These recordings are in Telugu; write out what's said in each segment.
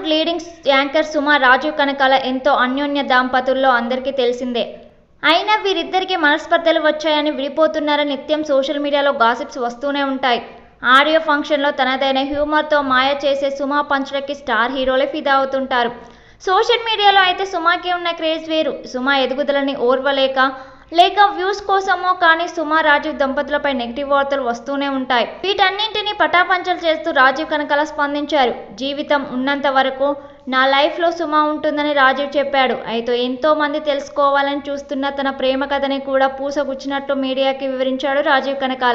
టాలీవుడ్ లీడింగ్ యాంకర్ సుమ రాజీవ్ కనకాల ఎంతో అన్యోన్య దాంపతుల్లో అందరికీ తెలిసిందే అయినా వీరిద్దరికి మనస్పర్ధలు వచ్చాయని విడిపోతున్నారని నిత్యం సోషల్ మీడియాలో గాసిప్స్ వస్తూనే ఉంటాయి ఆడియో ఫంక్షన్లో తనదైన హ్యూమర్తో మాయ చేసే సుమా పంచులకి స్టార్ హీరోలే ఫిదా అవుతుంటారు సోషల్ మీడియాలో అయితే సుమాకి ఉన్న క్రేజ్ వేరు సుమా ఎదుగుదలని ఓర్వలేక లేక వ్యూస్ కోసమో కానీ సుమా రాజీవ్ దంపతులపై నెగిటివ్ వార్తలు వస్తూనే ఉంటాయి వీటన్నింటినీ పటాపంచలు చేస్తూ రాజీవ్ కనకాల స్పందించారు జీవితం ఉన్నంత వరకు నా లైఫ్లో సుమా ఉంటుందని రాజీవ్ చెప్పాడు అయితే ఎంతో మంది తెలుసుకోవాలని చూస్తున్న తన ప్రేమ కథని కూడా పూసగుచ్చినట్టు మీడియాకి వివరించాడు రాజీవ్ కనకాల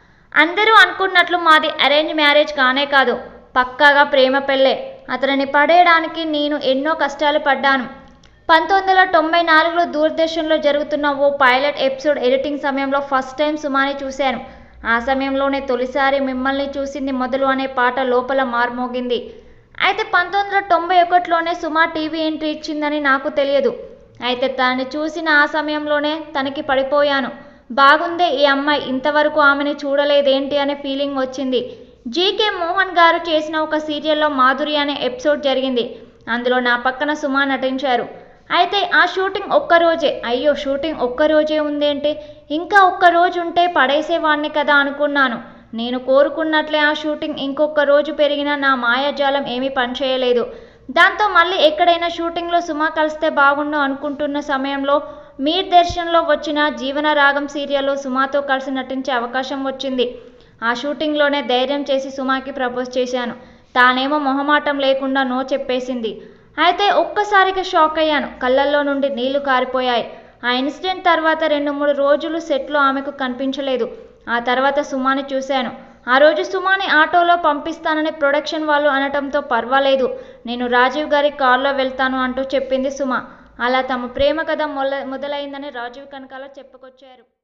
అందరూ అనుకున్నట్లు మాది అరేంజ్ మ్యారేజ్ కానే కాదు పక్కాగా ప్రేమ పెళ్ళే అతనిని పడేయడానికి నేను ఎన్నో కష్టాలు పడ్డాను పంతొమ్మిది వందల తొంభై నాలుగులో దూరదర్శన్లో జరుగుతున్న ఓ పైలట్ ఎపిసోడ్ ఎడిటింగ్ సమయంలో ఫస్ట్ టైం సుమాని చూశాను ఆ సమయంలోనే తొలిసారి మిమ్మల్ని చూసింది మొదలు అనే పాట లోపల మార్మోగింది అయితే పంతొమ్మిది వందల తొంభై ఒకటిలోనే సుమా టీవీ ఎంట్రీ ఇచ్చిందని నాకు తెలియదు అయితే తనని చూసిన ఆ సమయంలోనే తనకి పడిపోయాను బాగుందే ఈ అమ్మాయి ఇంతవరకు ఆమెను చూడలేదేంటి అనే ఫీలింగ్ వచ్చింది జీకే మోహన్ గారు చేసిన ఒక సీరియల్లో మాధురి అనే ఎపిసోడ్ జరిగింది అందులో నా పక్కన సుమా నటించారు అయితే ఆ షూటింగ్ ఒక్కరోజే అయ్యో షూటింగ్ ఒక్కరోజే ఉందేంటి ఇంకా ఒక్క రోజు ఉంటే పడేసేవాణ్ణి కదా అనుకున్నాను నేను కోరుకున్నట్లే ఆ షూటింగ్ ఇంకొక రోజు పెరిగినా నా మాయాజాలం ఏమీ పనిచేయలేదు దాంతో మళ్ళీ ఎక్కడైనా షూటింగ్లో సుమా కలిస్తే బాగుండు అనుకుంటున్న సమయంలో మీర్ దర్శన్లో వచ్చిన జీవన రాగం సీరియల్లో సుమాతో కలిసి నటించే అవకాశం వచ్చింది ఆ షూటింగ్లోనే ధైర్యం చేసి సుమాకి ప్రపోజ్ చేశాను తానేమో మొహమాటం లేకుండా నో చెప్పేసింది అయితే ఒక్కసారిగా షాక్ అయ్యాను కళ్ళల్లో నుండి నీళ్లు కారిపోయాయి ఆ ఇన్సిడెంట్ తర్వాత రెండు మూడు రోజులు సెట్లో ఆమెకు కనిపించలేదు ఆ తర్వాత సుమాని చూశాను ఆ రోజు సుమాని ఆటోలో పంపిస్తానని ప్రొడక్షన్ వాళ్ళు అనటంతో పర్వాలేదు నేను రాజీవ్ గారి కారులో వెళ్తాను అంటూ చెప్పింది సుమ అలా తమ ప్రేమ కథ మొల మొదలైందని రాజీవ్ కనకాల చెప్పుకొచ్చారు